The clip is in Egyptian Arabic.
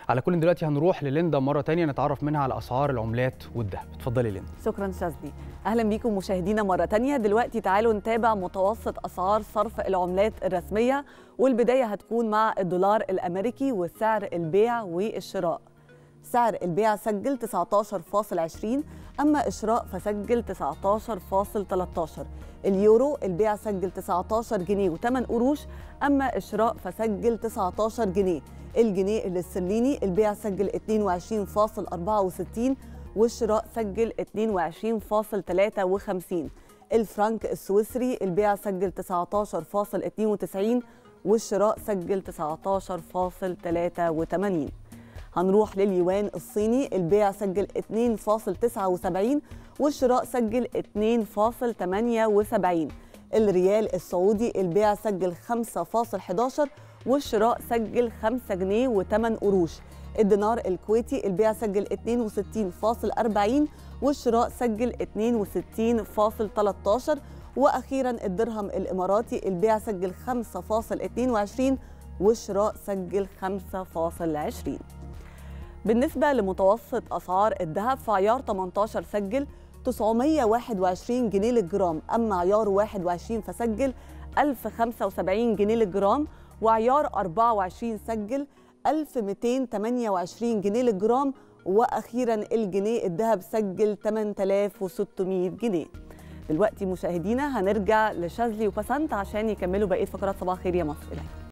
على كل دلوقتي هنروح لليندا مره تانية نتعرف منها على اسعار العملات والذهب اتفضلي ليندا شكرا شاذلي اهلا بيكم مشاهدينا مره تانية دلوقتي تعالوا نتابع متوسط اسعار صرف العملات الرسميه والبدايه هتكون مع الدولار الامريكي وسعر البيع والشراء سعر البيع سجل 19.20 اما الشراء فسجل 19.13 اليورو البيع سجل 19 جنيه و8 قروش اما الشراء فسجل 19 جنيه الجنيه الاسترليني البيع سجل 22.64 والشراء سجل 22.53 الفرنك السويسري البيع سجل 19.92 والشراء سجل 19.83 هنروح لليوان الصيني البيع سجل 2.79 والشراء سجل 2.78 الريال السعودي البيع سجل 5.11 والشراء سجل 5 جنيه و8 قروش الدينار الكويتي البيع سجل 62.40 والشراء سجل 62.13 واخيرا الدرهم الاماراتي البيع سجل 5.22 والشراء سجل 5.20 بالنسبة لمتوسط أسعار الذهب فعيار 18 سجل 921 جنيه للجرام أما عيار 21 فسجل 1075 جنيه للجرام وعيار 24 سجل 1228 جنيه للجرام وأخيرا الجنيه الذهب سجل 8600 جنيه دلوقتي مشاهدينا هنرجع لشاذلي وبسنت عشان يكملوا بقية فقرات صباح خير يا مصر إليكم